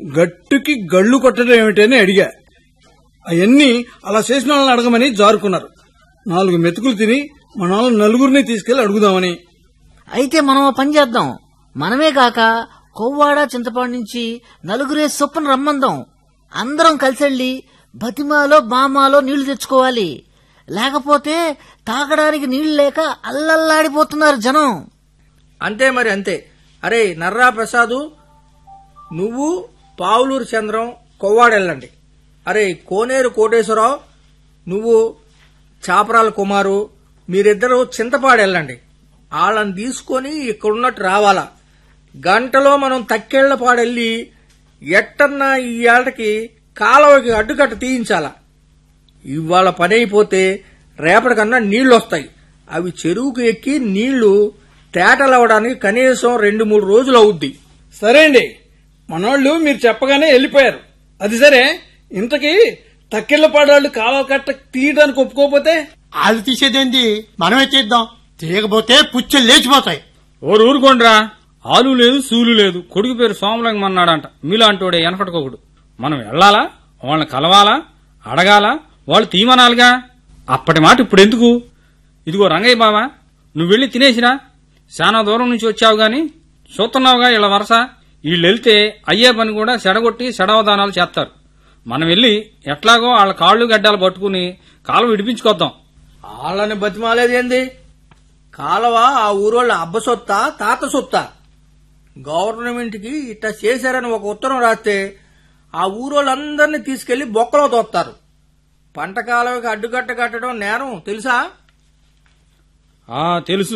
గట్టుకి గళ్ళు కొట్టడం ఏమిటని అడిగా అవన్నీ అలా చేసిన వాళ్ళని అడగమని జారుకున్నారు నాలుగు మెతుకులు తిని మన వాళ్ళు నలుగురిని తీసుకెళ్లి అడుగుదామని అయితే మనం ఓ పని చేద్దాం మనమే కాక కొవ్వాడ చింతపాడు నుంచి నలుగురే చొప్పున రమ్మందాం అందరం కలిసెళ్ళి బతిమాలో బామాలో నీళ్లు తెచ్చుకోవాలి లేకపోతే తాగడానికి నీళ్లు లేక అల్లల్లాడిపోతున్నారు జనం అంతే మరి అంతే అరే నర్రా ప్రసాదు నువ్వు పావులూరు చంద్రం కొవ్వాడెళ్ళండి అరే కోనేరు కోటేశ్వరరావు నువ్వు చాపరాల కుమారు మీరిద్దరూ చింతపాడు వెళ్ళండి వాళ్ళని తీసుకొని ఇక్కడున్నట్టు రావాలా గంటలో మనం తక్కెళ్లపాడెళ్ళి ఎట్టన్నా ఈ ఏటకి కాలువకి అడ్డుకట్ట తీయించాలా ఇవాళ పని అయిపోతే రేపటికన్నా నీళ్లు వస్తాయి అవి చెరువుకు ఎక్కి నీళ్లు తేటలవడానికి కనీసం రెండు మూడు రోజులు అవుద్ది సరే అండి మనోళ్ళు మీరు చెప్పగానే వెళ్ళిపోయారు అది సరే ఇంతకీ తక్కిళ్ళ పాడాళ్ళు కాలువ కట్ట తీయడానికి ఒప్పుకోకపోతే వాళ్ళు తీసేదేంది మనమే తీద్దాం తీయకపోతే పుచ్చెలు లేచిపోతాయి ఓరు ఊరుకోండిరా ఆలు లేదు సూలు లేదు కొడుకు పేరు సోమలింగం అన్నాడంట మీలాంటోడే వెనకట్టుకోకుడు మనం వెళ్ళాలా వాళ్ళని కలవాలా అడగాల వాళ్ళు తీయమనాలిగా అప్పటి మాట ఇప్పుడు ఎందుకు ఇదిగో రంగయ్య బావా నువ్వు వెళ్ళి తినేసిరా చాలా దూరం నుంచి వచ్చావు గాని చూస్తున్నావుగా ఇలా వరస వీళ్ళు వెళ్తే అయ్యే పని కూడా సెడగొట్టి సెడవదానాలు చేస్తారు మనం వెళ్ళి ఎట్లాగో వాళ్ళ కాళ్ళు గడ్డాలు పట్టుకుని కాలు విడిపించుకొద్దాం వాళ్ళని బతిమాలేదేంది కాలవ ఆ ఊరోళ్ళ అబ్బ సొత్తా తాత సొత్తా గవర్నమెంట్ కి ఇట్లా చేశారని ఒక ఉత్తరం రాస్తే ఆ ఊరోళ్ళందరినీ తీసుకెళ్లి బొక్కలో తోస్తారు పంట కాలువకి అడ్డుకట్ట కట్టడం నేరం తెలుసా ఆ తెలుసు